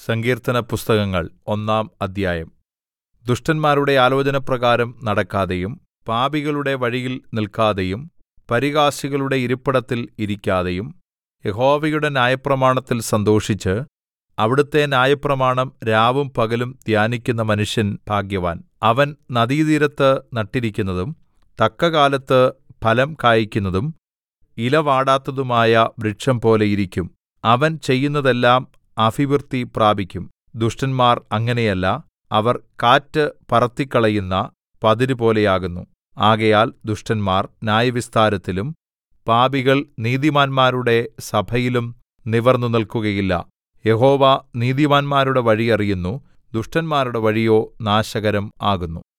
സങ്കീർത്തനപുസ്തകങ്ങൾ ഒന്നാം അധ്യായം ദുഷ്ടന്മാരുടെ ആലോചനപ്രകാരം നടക്കാതെയും പാപികളുടെ വഴിയിൽ നിൽക്കാതെയും പരിഹാസികളുടെ ഇരിപ്പിടത്തിൽ ഇരിക്കാതെയും യഹോവയുടെ ന്യായപ്രമാണത്തിൽ സന്തോഷിച്ച് അവിടുത്തെ ന്യായപ്രമാണം രാവും പകലും ധ്യാനിക്കുന്ന മനുഷ്യൻ ഭാഗ്യവാൻ അവൻ നദീതീരത്ത് നട്ടിരിക്കുന്നതും തക്കകാലത്ത് ഫലം കായിക്കുന്നതും ഇല വാടാത്തതുമായ വൃക്ഷംപോലെ ഇരിക്കും അവൻ ചെയ്യുന്നതെല്ലാം അഭിവൃദ്ധി പ്രാപിക്കും ദുഷ്ടന്മാർ അങ്ങനെയല്ല അവർ കാറ്റ് പറത്തിക്കളയുന്ന പതിരുപോലെയാകുന്നു ആകയാൽ ദുഷ്ടന്മാർ ന്യായവിസ്താരത്തിലും പാപികൾ നീതിമാന്മാരുടെ സഭയിലും നിവിർന്നുനിൽക്കുകയില്ല യഹോവ നീതിമാന്മാരുടെ വഴി അറിയുന്നു ദുഷ്ടന്മാരുടെ വഴിയോ നാശകരം ആകുന്നു